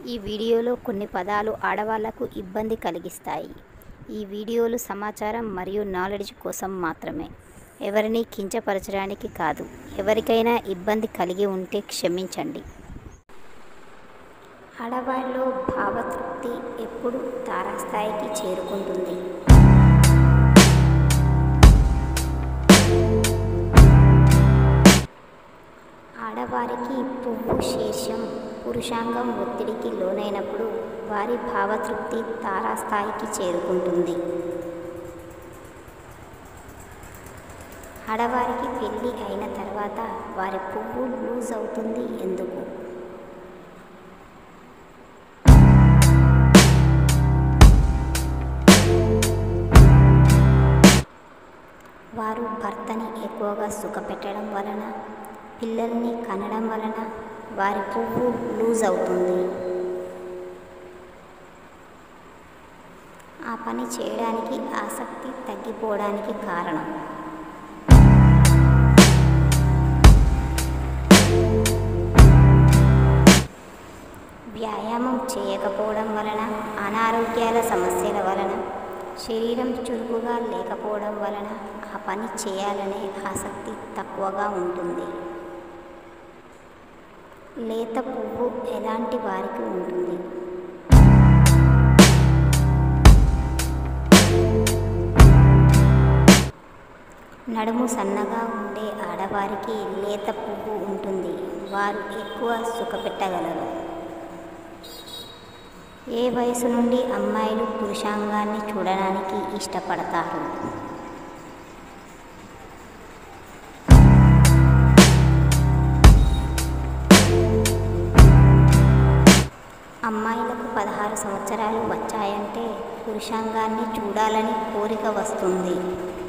ఈ వీడియోలో కొన్ని పదాలు ఆడవాళ్లకు ఇబ్బంది కలిగిస్తాయి ఈ వీడియోలు సమాచారం మరియు నాలెడ్జ్ కోసం మాత్రమే ఎవరిని కించపరచడానికి కాదు ఎవరికైనా ఇబ్బంది కలిగి ఉంటే క్షమించండి ఆడవారిలో భావతృప్తి ఎప్పుడు తారాస్థాయికి చేరుకుంటుంది ఆడవారికి పువ్వు శీర్షం పురుషాంగం ఒత్తిడికి లోనైనప్పుడు వారి భావతృప్తి తారాస్థాయికి చేరుకుంటుంది ఆడవారికి పెళ్ళి అయిన తర్వాత వారి పువ్వు లూజ్ అవుతుంది ఎందుకు వారు భర్తని ఎక్కువగా సుఖపెట్టడం వలన పిల్లల్ని కనడం వలన వారి పువ్వు లూజ్ అవుతుంది ఆ పని చేయడానికి ఆసక్తి తగ్గిపోవడానికి కారణం వ్యాయామం చేయకపోవడం వలన అనారోగ్యాల సమస్యల వలన శరీరం చురుకుగా లేకపోవడం వలన ఆ పని చేయాలనే ఆసక్తి తక్కువగా ఉంటుంది లేత పువ్వు ఎలాంటి వారికి ఉంటుంది నడుము సన్నగా ఉండే ఆడవారికి లేత పువ్వు ఉంటుంది వారు ఎక్కువ సుఖపెట్టగలరు ఏ వయసు నుండి అమ్మాయిలు పురుషాంగాన్ని చూడడానికి ఇష్టపడతారు అమ్మాయిలకు పదహారు సంవత్సరాలు వచ్చాయంటే పురుషాంగాన్ని చూడాలని కోరిక వస్తుంది